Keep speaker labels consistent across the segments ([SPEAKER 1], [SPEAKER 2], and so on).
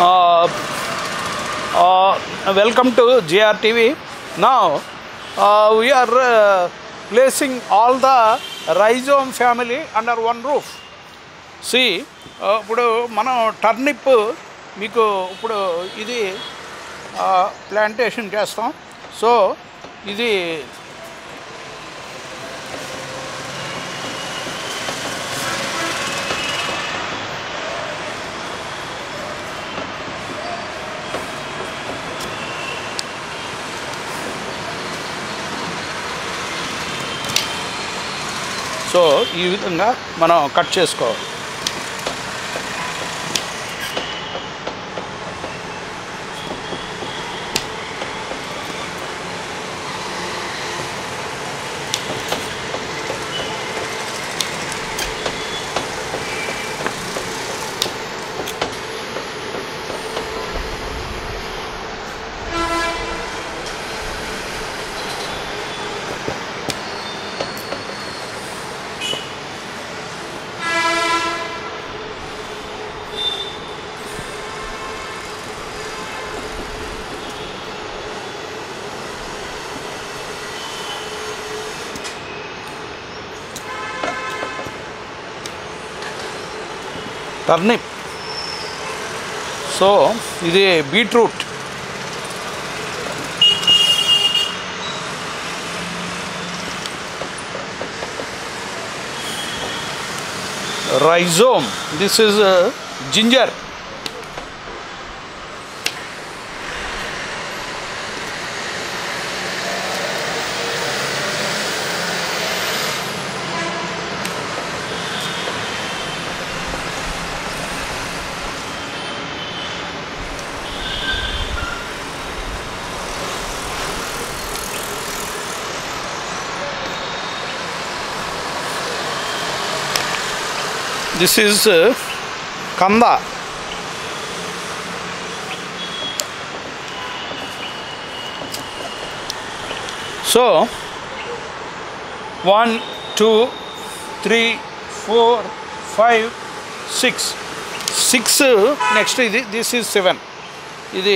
[SPEAKER 1] Uh, uh, welcome to GRTV. Now uh, we are uh, placing all the rhizome family under one roof. See ఇప్పుడు మనం turnip మీకు ఇప్పుడు ఇది plantation చేస్తాం so ఇది so ఈ విధంగా మనం కట్ చేసుకోవాలి టర్నిప్ సో ఇది beetroot rhizome this is ginger this is కంద so one two three four five six six next ఇది దిస్ ఈజ్ సెవెన్ ఇది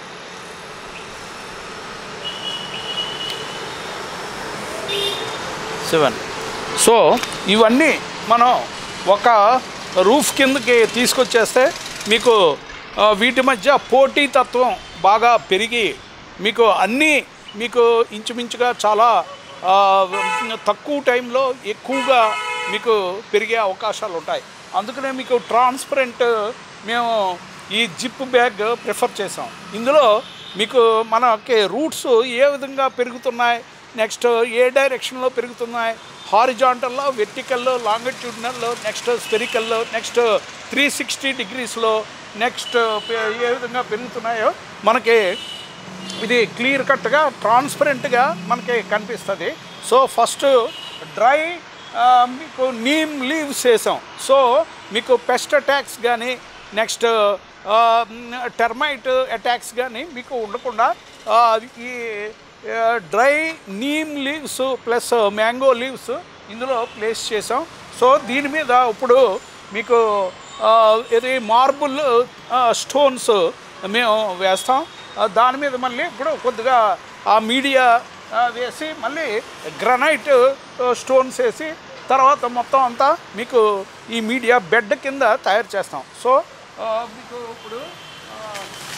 [SPEAKER 1] సెవెన్ సో ఇవన్నీ మనం ఒక రూఫ్ కిందకి తీసుకొచ్చేస్తే మీకు ఆ, వీటి మధ్య పోటీతత్వం బాగా పెరిగి మీకు అన్నీ మీకు ఇంచుమించుగా చాలా ఆ, తక్కువ టైంలో ఎక్కువగా మీకు పెరిగే అవకాశాలు ఉంటాయి అందుకనే మీకు ట్రాన్స్పరెంట్ మేము ఈ జిప్ బ్యాగ్ ప్రిఫర్ చేసాం ఇందులో మీకు మనకి రూట్స్ ఏ విధంగా పెరుగుతున్నాయి నెక్స్ట్ ఏ డైరెక్షన్లో పెరుగుతున్నాయి హారిజాంటల్లో వెర్టికల్లో లాంగిట్యూడినల్లో నెక్స్ట్ స్పెరికల్లో నెక్స్ట్ త్రీ సిక్స్టీ డిగ్రీస్లో నెక్స్ట్ ఏ విధంగా పెరుగుతున్నాయో మనకి ఇది క్లియర్ కట్గా ట్రాన్స్పరెంట్గా మనకి కనిపిస్తుంది సో ఫస్ట్ డ్రై మీకు నీమ్ లీవ్స్ వేసాం సో మీకు పెస్ట్ అటాక్స్ కానీ నెక్స్ట్ టెర్మైట్ అటాక్స్ కానీ మీకు ఉండకుండా ఆ, ఈ dry neem leaves plus mango leaves ఇందులో ప్లేస్ చేసాం సో దీని మీద ఇప్పుడు మీకు ఆ, ఇది మార్బుల్ స్టోన్స్ మేము వేస్తాం ఆ, దాని మీద మళ్ళీ ఇప్పుడు కొద్దిగా ఆ మీడియా ఆ, వేసి మళ్ళీ గ్రనైట్ స్టోన్స్ వేసి తర్వాత మొత్తం అంతా మీకు ఈ మీడియా బెడ్ కింద తయారు చేస్తాం సో ఆ, మీకు ఇప్పుడు ఆ,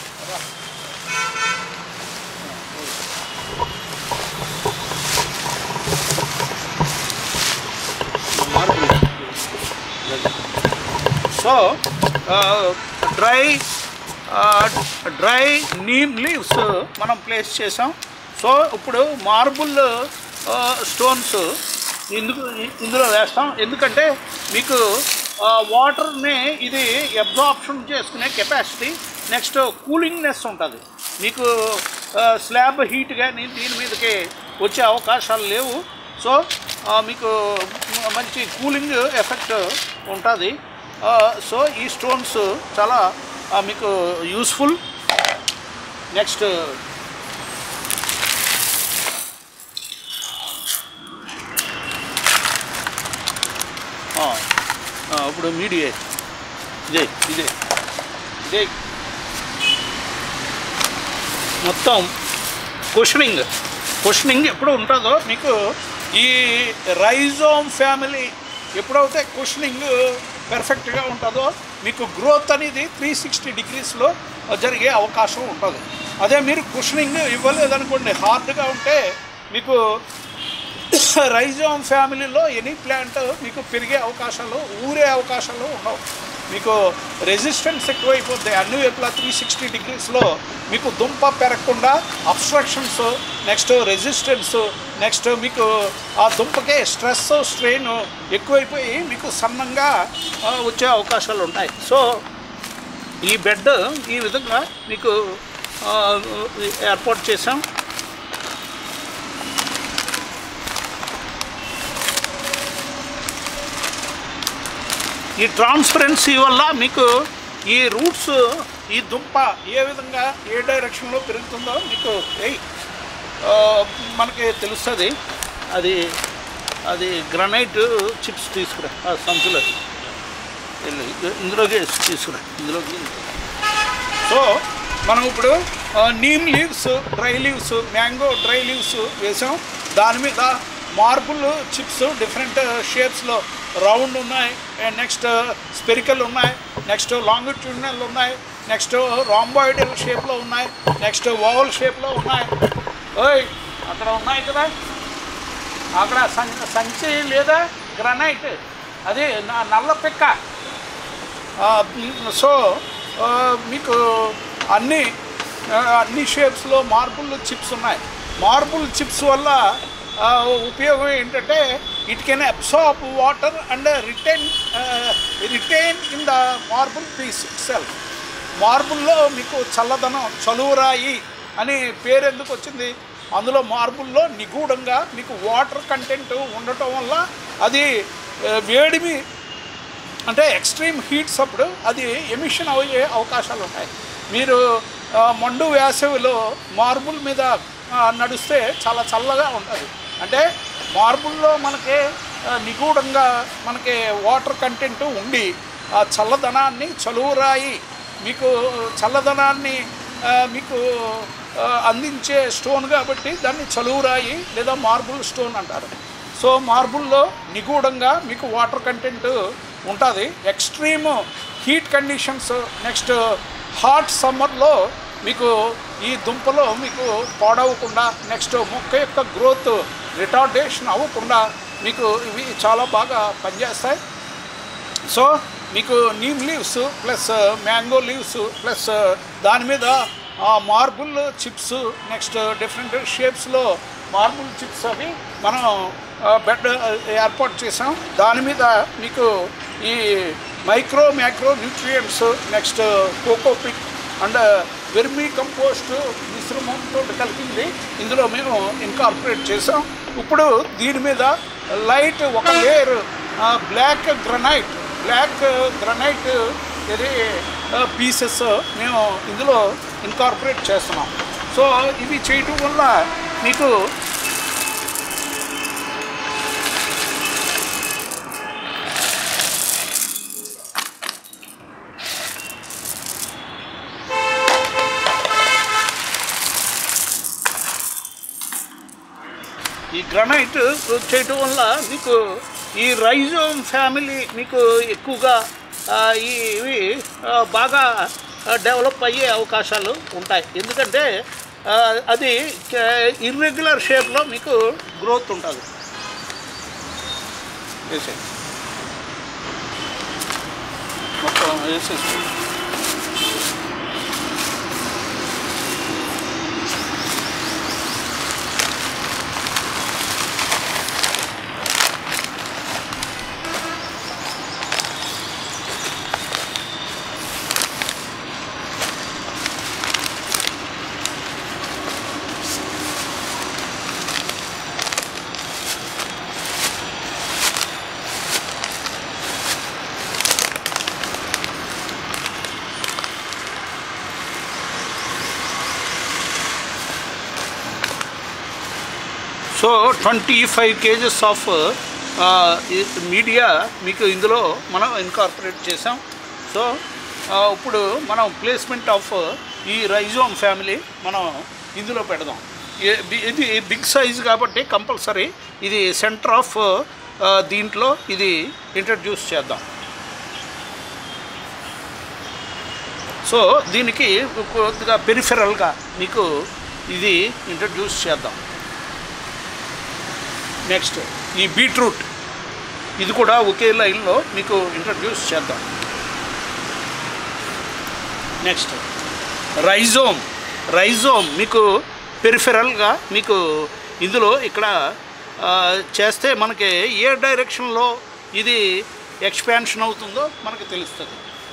[SPEAKER 1] so dry dry neem leaves మనం ప్లేస్ చేసాం సో ఇప్పుడు మార్బుల్ స్టోన్స్ ఇందుకు ఇందులో వేస్తాం ఎందుకంటే మీకు వాటర్ని ఇది అబ్జార్ప్షన్ చేసుకునే కెపాసిటీ నెక్స్ట్ కూలింగ్నెస్ ఉంటుంది మీకు స్లాబ్ హీట్ కానీ దీని మీదకి వచ్చే అవకాశాలు లేవు సో ఆ, మీకు మ- మంచి కూలింగ్ ఎఫెక్ట్ ఉంటుంది సో ఈ స్టోన్స్ చాలా ఆ, మీకు యూస్ఫుల్ నెక్స్ట్ ఇప్పుడు మీడియే ఇదే ఇదే ఇదే మొత్తం క్వశ్చనింగ్ క్వశ్చనింగ్ ఎప్పుడు ఉంటుందో మీకు ఈ రైజోమ్ ఫ్యామిలీ ఎప్పుడైతే క్వశ్చనింగ్ పెర్ఫెక్ట్గా ఉంటుందో మీకు గ్రోత్ అనేది త్రీ సిక్స్టీ డిగ్రీస్లో జరిగే అవకాశం ఉంటుంది అదే మీరు క్వశ్చనింగ్ ఇవ్వలేదనుకోండి హార్డ్గా ఉంటే మీకు రైజోమ్ ఫ్యామిలీలో ఎనీ ప్లాంట్ మీకు పెరిగే అవకాశాలు ఊరే అవకాశాలు ఉండవు మీకు రెసిస్టెన్స్ ఎక్కువైపోద్ది అన్ని వైపులా త్రీ సిక్స్టీ డిగ్రీస్లో మీకు దుంప పెరగకుండా అబ్స్ట్రక్షన్స్ నెక్స్ట్ రెసిస్టెన్స్ నెక్స్ట్ మీకు ఆ దుంపకే స్ట్రెస్ స్ట్రెయిన్ ఎక్కువైపోయి మీకు సన్నంగా ఆ, వచ్చే అవకాశాలు ఉంటాయి సో ఈ బెడ్ ఈ విధంగా మీకు ఆ, ఏర్పాటు చేసాం ఈ ట్రాన్స్పరెన్సీ వల్ల మీకు ఈ రూట్స్ ఈ దుంప ఏ విధంగా ఏ డైరెక్షన్లో పెరుగుతుందో మీకు ఏయ్ ఆ, మనకి తెలుస్తుంది అది అది గ్రనైట్ చిప్స్ తీసుకురా ఆ సంచులో వెళ్ళి ఇందులోకి వేసి తీసుకురా ఇందులోకి సో మనం ఇప్పుడు ఆ, neem leaves dry leaves mango dry leaves వేసాం దాని మీద మార్బుల్ చిప్స్ డిఫరెంట్ షేప్స్లో రౌండ్ ఉన్నాయి నెక్స్ట్ స్పెరికల్ ఉన్నాయి నెక్స్ట్ లాంగిట్యూడినల్ ఉన్నాయి నెక్స్ట్ రాంబాయిడల్ షేప్లో ఉన్నాయి నెక్స్ట్ ఓవల్ షేప్లో ఉన్నాయి ఓయ్ అక్కడ ఉన్నాయి కదా అక్కడ సం సంచి లేదా గ్రనైట్ అది నా- నల్ల పిక్క ఆ, సో ఆ, మీకు అన్ని ఆ, అన్ని షేప్స్లో మార్బుల్ చిప్స్ ఉన్నాయి మార్బుల్ చిప్స్ వల్ల ఆ, ఉపయోగం ఏంటంటే it can absorb water and retain retain in the marble piece itself మార్బుల్లో మీకు చల్లదనం చలువరాయి అని పేరు ఎందుకు వచ్చింది అందులో మార్బుల్లో నిగూఢంగా మీకు వాటర్ కంటెంట్ ఉండటం వల్ల అది ఆ, వేడిమి అంటే ఎక్స్ట్రీమ్ హీట్స్ అప్పుడు అది ఎమిషన్ అయ్యే అవకాశాలు ఉంటాయి మీరు ఆ, మండు వేసవిలో మార్బుల్ మీద ఆ, నడిస్తే చాలా చల్లగా ఉంటుంది అంటే మార్బుల్లో మనకి ఆ, నిగూఢంగా మనకి వాటర్ కంటెంట్ ఉండి ఆ చల్లదనాన్ని చలువురాయి మీకు చల్లదనాన్ని ఆ, మీకు ఆ, అందించే స్టోన్ కాబట్టి దాన్ని చలువురాయి లేదా మార్బుల్ స్టోన్ అంటారు సో మార్బుల్లో నిగూఢంగా మీకు వాటర్ కంటెంట్ ఉంటుంది extreme heat conditions next hot సమ్మర్లో మీకు ఈ దుంపలో మీకు పాడవకుండా నెక్స్ట్ మొక్క యొక్క గ్రోత్ రిటార్డేషన్ అవ్వకుండా మీకు ఇవి చాలా బాగా పనిచేస్తాయి సో మీకు neem leaves plus mango leaves plus దాని మీద మార్బుల్ చిప్స్ నెక్స్ట్ డిఫరెంట్ షేప్స్లో మార్బుల్ చిప్స్ అవి మనం బెడ్ ఏర్పాటు చేసాం దాని మీద మీకు ఈ micro macro nutrients next cocopeat and vermicompost మిశ్రమంతో కలిపింది ఇందులో మేము ఇన్కార్పొరేట్ చేసాం ఇప్పుడు దీని మీద లైట్ ఒక layer black granite black granite ఇది పీసెస్ మేము ఇందులో ఇన్కార్పొరేట్ చేస్తున్నాం సో ఇవి చేయటం వల్ల మీకు ఈ గ్రనైట్ చేయటం వల్ల మీకు ఈ రైజోమ్ ఫ్యామిలీ మీకు ఎక్కువగా ఆ, ఈ ఇవి ఆ, బాగా డెవలప్ అయ్యే అవకాశాలు ఉంటాయి ఎందుకంటే ఆ, అది ఇర్రెగ్యులర్ షేప్లో మీకు గ్రోత్ ఉంటుంది వేసేయండి మొత్తం వేసేసి so twenty five kgs of media మీకు ఇందులో మనం ఇన్కార్పొరేట్ చేసాం సో ఆ, ఇప్పుడు మనం ప్లేస్మెంట్ ఆఫ్ ఈ రైజోమ్ ఫ్యామిలీ మనం ఇందులో పెడదాం ఏ- బి- ఇది బిగ్ సైజ్ కాబట్టి కంపల్సరీ ఇది సెంటర్ ఆఫ్ దీంట్లో ఇది ఇంట్రడ్యూస్ చేద్దాం సో దీనికి కొద్దిగా పెరిఫెరల్గా మీకు ఇది ఇంట్రడ్యూస్ చేద్దాం నెక్స్ట్ ఈ బీట్రూట్ ఇది కూడా ఒకే లైన్లో మీకు ఇంట్రడ్యూస్ చేద్దాం నెక్స్ట్ రైజోమ్ రైజోమ్ మీకు పెరిఫెరల్గా మీకు ఇందులో ఇక్కడ ఆ, చేస్తే మనకి ఏ డైరెక్షన్లో ఇది ఎక్స్పాన్షన్ అవుతుందో మనకు తెలుస్తుంది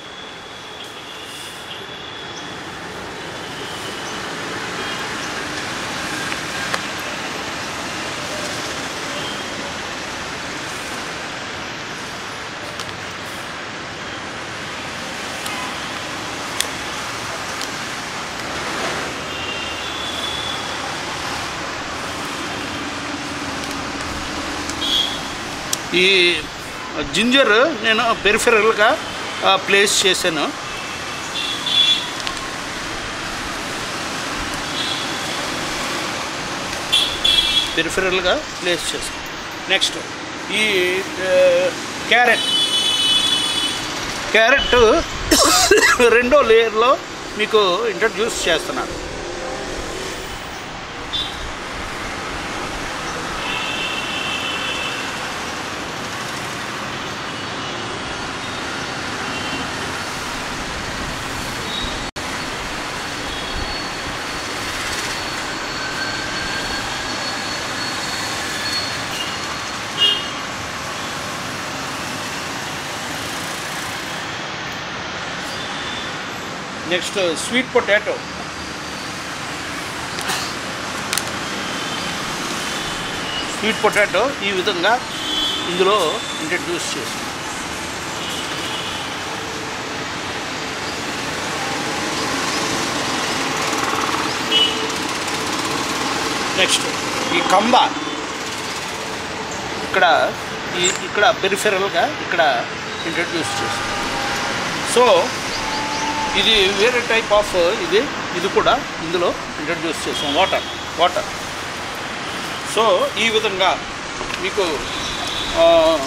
[SPEAKER 1] ఈ జింజర్ నేను పెరిఫెరల్గా ప్లేస్ చేశాను పెరిఫెరల్గా ప్లేస్ చేశాను నెక్స్ట్ ఈ క్యారెట్ క్యారెట్ రెండో లేయర్లో మీకు ఇంట్రడ్యూస్ చేస్తున్నాను next sweet potato sweet potato ఈ విధంగా ఇందులో ఇంట్రడ్యూస్ చేసి నెక్స్ట్ ఈ కంబ ఇక్కడ ఈ ఇక్కడ పెరిఫెరల్గా ఇక్కడ ఇంట్రడ్యూస్ చేసి సో ఇది వేరే టైప్ ఆఫ్ ఇది ఇది కూడా ఇందులో ఇంట్రడ్యూస్ చేసాం వాటర్ వాటర్ సో ఈ విధంగా మీకు ఆ,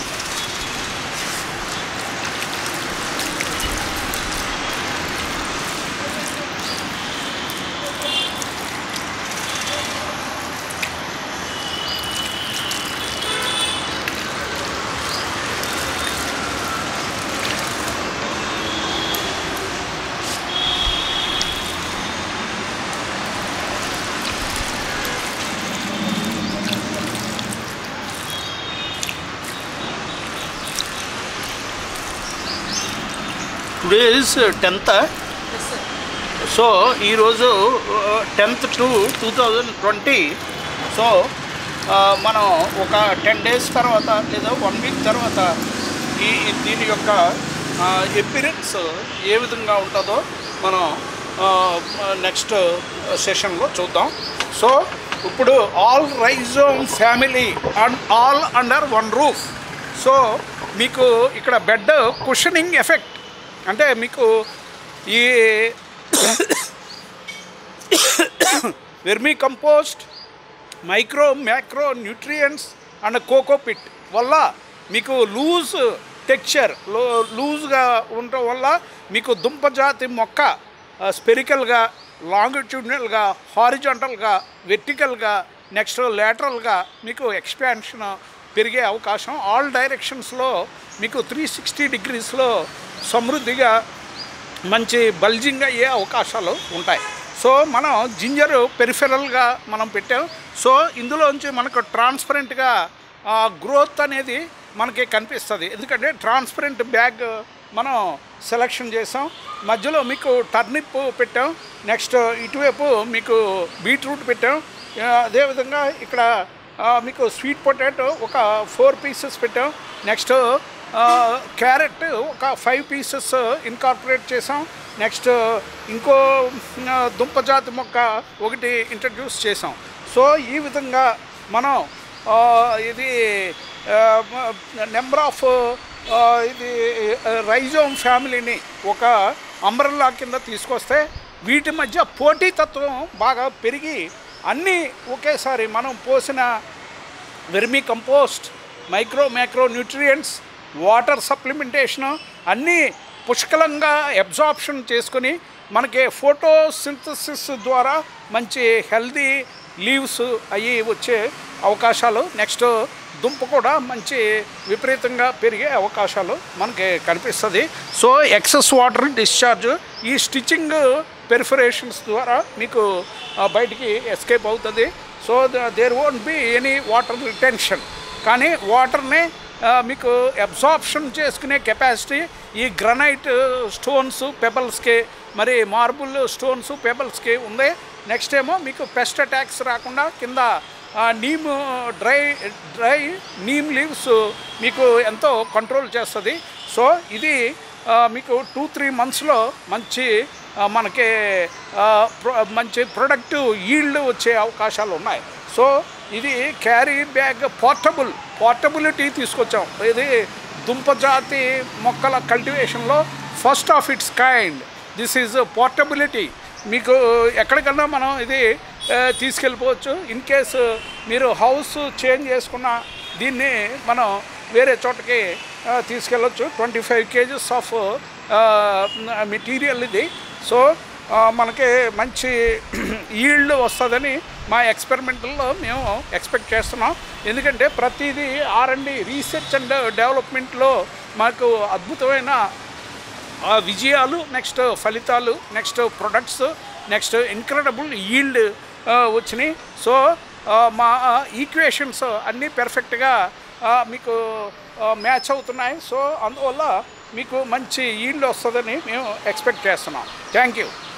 [SPEAKER 1] టుడే ఇస్ టెన్త్ సో ఈరోజు tenth two two thousand twenty so ఆ, మనం ఒక టెన్ డేస్ తర్వాత లేదా వన్ వీక్ తర్వాత ఈ ఈ దీని యొక్క ఎపిరెన్స్ ఏ విధంగా ఉంటుందో మనం నెక్స్ట్ సెషన్లో చూద్దాం సో ఇప్పుడు all rhizome family and all under one roof so మీకు ఇక్కడ బెడ్ కుషనింగ్ ఎఫెక్ట్ అంటే మీకు ఈ vermicompost micro macro nutrients and cocopeat వల్ల మీకు లూజ్ టెక్చర్ లో లూజ్గా ఉండటం వల్ల మీకు దుంప జాతి మొక్క స్పెరికల్గా లాంగిట్యూడినల్గా హారిజాంటల్గా వెర్టికల్గా నెక్స్ట్ లేటరల్గా మీకు ఎక్స్పాన్షన్ పెరిగే అవకాశం ఆల్ డైరెక్షన్స్లో మీకు త్రీ సిక్స్టీ డిగ్రీస్లో సమృద్ధిగా మంచి బల్జింగ్ అయ్యే అవకాశాలు ఉంటాయి సో మనం జింజర్ పెరిఫెరల్గా మనం పెట్టాం సో ఇందులోంచి మనకు ట్రాన్స్పరెంట్గా గ్రోత్ అనేది మనకి కనిపిస్తుంది ఎందుకంటే ట్రాన్స్పరెంట్ బ్యాగ్ మనం సెలెక్షన్ చేసాం మధ్యలో మీకు టర్నిప్ పెట్టాం నెక్స్ట్ ఇటువైపు మీకు బీట్రూట్ పెట్టాం ఆ, అదేవిధంగా ఇక్కడ ఆ, మీకు స్వీట్ పొటాటో ఒక ఫోర్ పీసెస్ పెట్టాం నెక్స్ట్ క్యారెట్ ఒక ఫైవ్ పీసెస్ ఇన్కార్పొరేట్ చేసాం నెక్స్ట్ ఇంకో ఆ, దుంప జాతి మొక్క ఒకటి ఇంట్రడ్యూస్ చేసాం సో ఈ విధంగా మనం ఆ, ఇది నెంబర్ ఆఫ్ ఇది రైజోమ్ ఫ్యామిలీని ఒక అంబ్రల్లా కింద తీసుకొస్తే వీటి మధ్య పోటీతత్వం బాగా పెరిగి అన్నీ ఒకేసారి మనం పోసిన vermicompost micro micro nutrients water supplementation అన్నీ పుష్కలంగా అబ్జార్ప్షన్ చేసుకొని మనకి ఫోటో సింథసిస్ ద్వారా మంచి హెల్దీ లీవ్స్ అవి వచ్చే అవకాశాలు నెక్స్ట్ దుంప కూడా మంచి విపరీతంగా పెరిగే అవకాశాలు మనకి కనిపిస్తుంది సో ఎక్సెస్ వాటర్ డిశ్చార్జ్ ఈ స్టిచ్చింగ్ పెరిఫరేషన్స్ ద్వారా మీకు ఆ, బయటికి ఎస్కేప్ అవుతుంది so there won't be any water retention కానీ వాటర్ని ఆ, మీకు అబ్జార్ప్షన్ చేసుకునే కెపాసిటీ ఈ గ్రనైట్ స్టోన్స్ పెబల్స్కి మరి మార్బుల్ స్టోన్స్ పెబల్స్కి ఉంది నెక్స్ట్ ఏమో మీకు పెస్ట్ అటాక్స్ రాకుండా కింద ఆ, neem dry dry neem leaves మీకు ఎంతో కంట్రోల్ చేస్తుంది సో ఇది ఆ, మీకు టూ త్రీ మంత్స్లో మంచి ఆ, మనకి ఆ, ప్రొ- మంచి ప్రొడక్టివ్ ఈల్డ్ వచ్చే అవకాశాలు ఉన్నాయి సో ఇది క్యారీ బ్యాగ్ పోర్టబుల్ పోర్టబిలిటీ తీసుకొచ్చాం ఇది దుంపజాతి మొక్కల కల్టివేషన్లో first of its kind this is portability మీకు ఎక్కడికన్నా మనం ఇది ఆ, తీసుకెళ్ళిపోవచ్చు ఇన్ కేసు మీరు హౌస్ చేంజ్ చేసుకున్న దీన్ని మనం వేరే చోటకి ఆ, తీసుకెళ్ళొచ్చు twenty five kgs of material ఇది సో ఆ, మనకి మంచి ఈల్డ్ వస్తుందని మా ఎక్స్పెరిమెంటల్లో మేము ఎక్స్పెక్ట్ చేస్తున్నాం ఎందుకంటే ప్రతిదీ ఆర్ అండ్ రీసెర్చ్ అండ్ డెవలప్మెంట్లో మాకు అద్భుతమైన ఆ విజయాలు నెక్స్ట్ ఫలితాలు next products next incredible yield వచ్చినాయి సో ఆ, మా ఈక్వేషన్స్ అన్నీ పెర్ఫెక్ట్గా మీకు మ్యాచ్ అవుతున్నాయి సో అందువల్ల మీకు మంచి ఈల్డ్ వస్తుందని మేము ఎక్స్పెక్ట్ చేస్తున్నాం థ్యాంక్ యూ